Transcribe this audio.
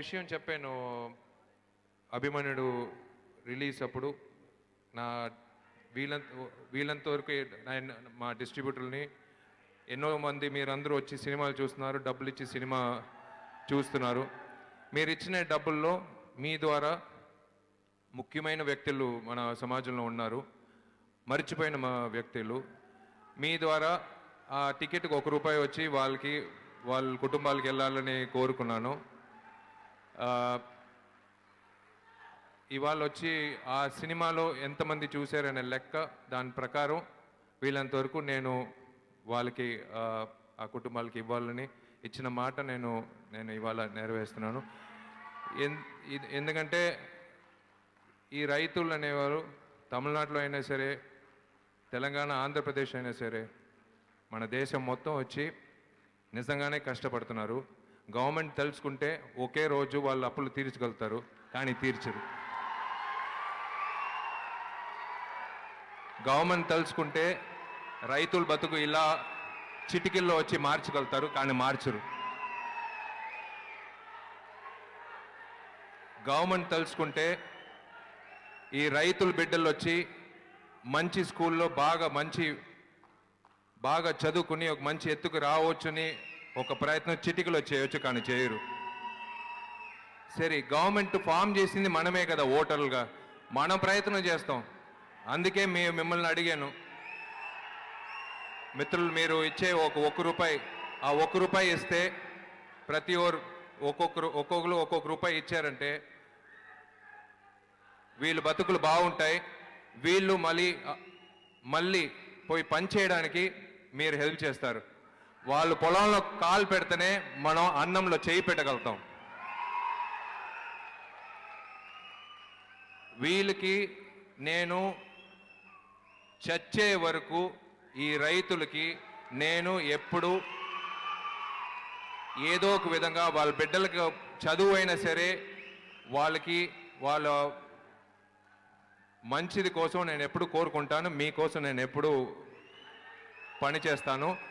విషయం చెప్పాను అభిమన్యుడు రిలీజ్ అప్పుడు నా వీలంత వీలంత వరకు ఆయన- మా డిస్ట్రిబ్యూటర్ని ఎన్నో మంది మీరందరూ వచ్చి సినిమాలు చూస్తున్నారు డబ్బులు ఇచ్చి సినిమా చూస్తున్నారు మీరు ఇచ్చిన డబ్బుల్లో మీ ద్వారా ముఖ్యమైన వ్యక్తులు మన సమాజంలో ఉన్నారు మర్చిపోయిన మా వ్యక్తులు మీ ద్వారా ఆ టికెట్కి ఒక రూపాయి వచ్చి వాళ్ళకి వాళ్ళ కుటుంబాలకి వెళ్ళాలని కోరుకున్నాను ఆ, ఇవాళ వచ్చి ఆ సినిమాలో ఎంతమంది చూశారనే లెక్క దాని ప్రకారం వీళ్ళంత వరకు నేను వాళ్ళకి ఆ, ఆ కుటుంబాలకి ఇవ్వాలని ఇచ్చిన మాట నేను నేను ఇవాళ నెరవేరుస్తున్నాను ఎన్- ఇది- ఎందుకంటే ఈ రైతులు అనేవారు తమిళనాడులో అయినా సరే తెలంగాణ ఆంధ్రప్రదేశ్ అయినా సరే మన దేశం మొత్తం వచ్చి నిజంగానే కష్టపడుతున్నారు గవర్నమెంట్ తెలుసుకుంటే ఒకే రోజు వాళ్ళు అప్పులు తీర్చగలుగుతారు కానీ తీర్చరు గవర్నమెంట్ తెలుసుకుంటే రైతుల బతుకు ఇలా చిటికిల్లో వచ్చి మార్చగలుగుతారు కానీ మార్చరు గవర్నమెంట్ తెలుసుకుంటే ఈ రైతుల బిడ్డలు వచ్చి మంచి స్కూల్లో బాగా మంచి బాగా చదువుకుని ఒక మంచి ఎత్తుకు రావచ్చని ఒక ప్రయత్నం చిటికలో చేయొచ్చు కానీ చేయరు సరే గవర్నమెంట్ ఫామ్ చేసింది మనమే కదా ఓటర్లుగా మనం ప్రయత్నం చేస్తాం అందుకే మీ మిమ్మల్ని అడిగాను మిత్రులు మీరు ఇచ్చే ఒక ఒక్క రూపాయి ఆ ఒక్క రూపాయి ఇస్తే ప్రతి ఓరు ఒక్కొక్కరు ఒక్కొక్కరు ఒక్కొక్క రూపాయి ఇచ్చారంటే వీళ్ళు బతుకులు బాగుంటాయి వీళ్ళు మళ్ళీ మళ్ళీ పోయి పని చేయడానికి మీరు హెల్ప్ చేస్తారు వాళ్ళు పొలంలో కాలు పెడితేనే మనం అన్నంలో చేయి పెట్టగలుగుతాం వీళ్ళకి నేను చచ్చే వరకు ఈ రైతులకి నేను ఎప్పుడు ఏదో ఒక విధంగా వాళ్ళ బిడ్డలకి చదువు అయినా సరే వాళ్ళకి వాళ్ళ మంచిది కోసం నేను ఎప్పుడు కోరుకుంటాను మీకోసం నేను ఎప్పుడు పని చేస్తాను